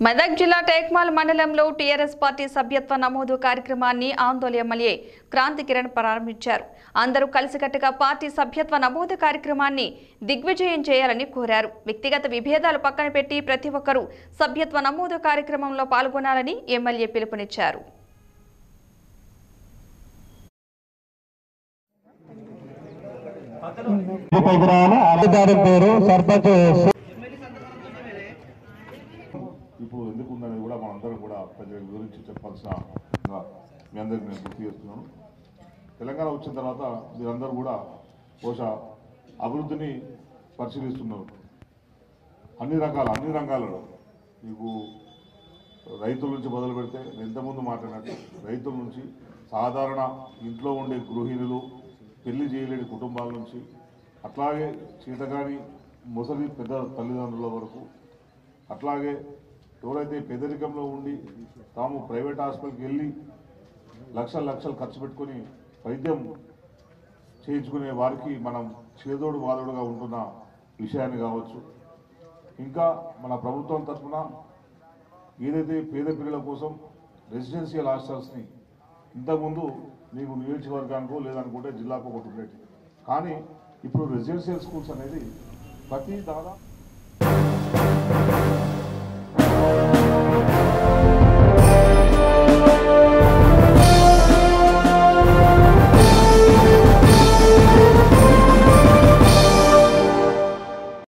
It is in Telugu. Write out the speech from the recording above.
మెదక్ జిల్లా టేక్మాల్ మండలంలో టీఆర్ఎస్ పార్టీ సభ్యత్వ నమోదు కార్యక్రమాన్ని ఆందోళన ఎమ్మెల్యే క్రాంతి కిరణ్ ప్రారంభించారు అందరూ కలిసికట్టుగా పార్టీ సభ్యత్వ నమోదు కార్యక్రమాన్ని దిగ్విజయం చేయాలని కోరారు వ్యక్తిగత విభేదాలు పక్కన పెట్టి ప్రతి ఒక్కరూ సభ్యత్వ నమోదు కార్యక్రమంలో పాల్గొనాలని ఎమ్మెల్యే పిలుపునిచ్చారు పైకి రావాలి అధికారి పేరు సర్పంచ్ ఇప్పుడు ఎందుకు ఉందనేది కూడా మనందరం కూడా ప్రజలకు వివరించి చెప్పాల్సిన గా మీ అందరికి నేను గుర్తు చేస్తున్నాను తెలంగాణ వచ్చిన తర్వాత మీరందరూ కూడా బహుశా అభివృద్ధిని పరిశీలిస్తున్నారు అన్ని రకాల అన్ని రంగాలలో మీకు రైతుల నుంచి మొదలు పెడితే నేను ఇంతకుముందు మాట్లాడినట్టు రైతుల నుంచి సాధారణ ఇంట్లో ఉండే గృహిణులు పెళ్లి చేయలేని కుటుంబాల నుంచి అట్లాగే చేతగాని ముసలి పెద్ద తల్లిదండ్రుల వరకు అట్లాగే ఎవరైతే పేదరికంలో ఉండి తాము ప్రైవేట్ హాస్పిటల్కి వెళ్ళి లక్షల లక్షలు ఖర్చు పెట్టుకొని వైద్యం చేయించుకునే వారికి మనం చేదోడు వాదోడుగా ఉంటున్న విషయాన్ని కావచ్చు ఇంకా మన ప్రభుత్వం తరఫున ఏదైతే పేద పిల్లల కోసం రెసిడెన్షియల్ హాస్టల్స్ని ఇంతకుముందు మీకు నియోజకవర్గానికో లేదనుకుంటే జిల్లాకు ఒకటి ఉండేది కానీ ఇప్పుడు రెసిడెన్షియల్ స్కూల్స్ అనేది ప్రతి దాదాపు